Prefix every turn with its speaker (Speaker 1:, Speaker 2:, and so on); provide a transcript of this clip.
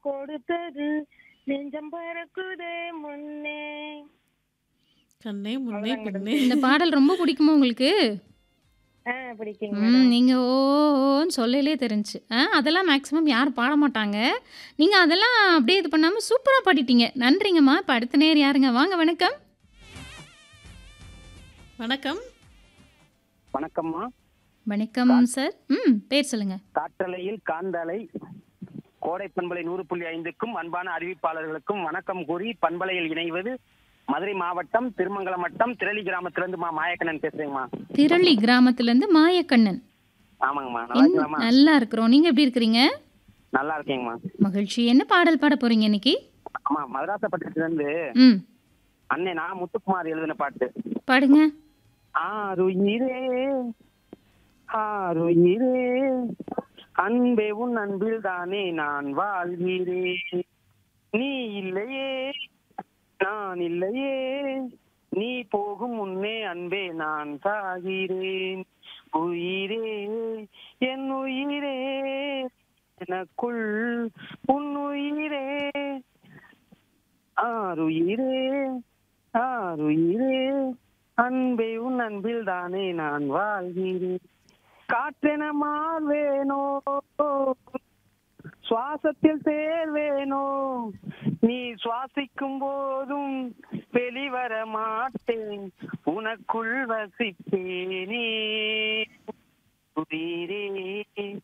Speaker 1: கொடுத்தது நெஞ்சம் பறக்குதே முன்னே
Speaker 2: கண்ணே முன்னே
Speaker 1: அவ்வளவுதாங்க
Speaker 2: பின்னே
Speaker 3: இந்த பாடல் ரொம்ப பிடிக்குமா உங்களுக்கு
Speaker 1: ஆ பிடிக்குங்க
Speaker 3: ம்
Speaker 1: மேடம்
Speaker 3: நீங்கள் ஓன்னு சொல்லலே தெரிஞ்சு ஆ அதெல்லாம் மேக்ஸிமம் யாரும் பாட மாட்டாங்க நீங்கள் அதெல்லாம் அப்படியே இது பண்ணாமல் சூப்பராக பாடிட்டீங்க நன்றிங்கம்மா இப்போ அடுத்த நேர் யாருங்க வாங்க வணக்கம்
Speaker 2: வணக்கம்
Speaker 4: வணக்கம்மா
Speaker 3: வணக்கம் சார் ம் பேர் சொல்லுங்கள்
Speaker 4: காற்றலையில் காந்தலை கோடை பண்பலை நூறு புள்ளி ஐந்துக்கும் அன்பான அறிவிப்பாளர்களுக்கும் வணக்கம் கூறி பண்பலையில் இணைவது மதுரை மாவட்டம் திருமங்கலம் வட்டம் திரளி கிராமத்திலிருந்து மா மாயக்கண்ணன் பேசுறேங்கம்மா
Speaker 3: திரளி கிராமத்துலேருந்து மாயக்கண்ணன்
Speaker 4: ஆமாங்கம்மா நல்லா
Speaker 3: என்-
Speaker 4: இருக்கலாமா
Speaker 3: நல்லா இருக்கிறோம் நீங்கள் எப்படி இருக்கிறீங்க
Speaker 4: நல்லா இருக்கேங்கம்மா
Speaker 3: மகிழ்ச்சி என்ன பாடல் பாட போகிறீங்க இன்னைக்கு
Speaker 4: ஆமா மதராசப்பட்டினத்துல இருந்து
Speaker 3: ம்
Speaker 4: அண்ணே நான் முத்துக்குமார் எழுதின பாட்டு
Speaker 3: பாடுங்க
Speaker 4: ஆருயிரே ஆருயிரே அன்பே உன் அன்பில் தானே நான் வாழ்கிறேன் நீ இல்லையே நான் இல்லையே நீ போகும் முன்னே அன்பே நான் சாகிறேன் உயிரே என் உயிரே எனக்குள் உன் உயிரே ஆருயிரே ஆருயிரே அன்பே உன் அன்பில் தானே நான் வாழ்கிறேன் காற்றென மாறுவேனோ சுவாசத்தில் சேர்வேனோ நீ சுவாசிக்கும் போதும் வெளிவர மாட்டேன் உனக்குள் வசிப்பேனே உயிரே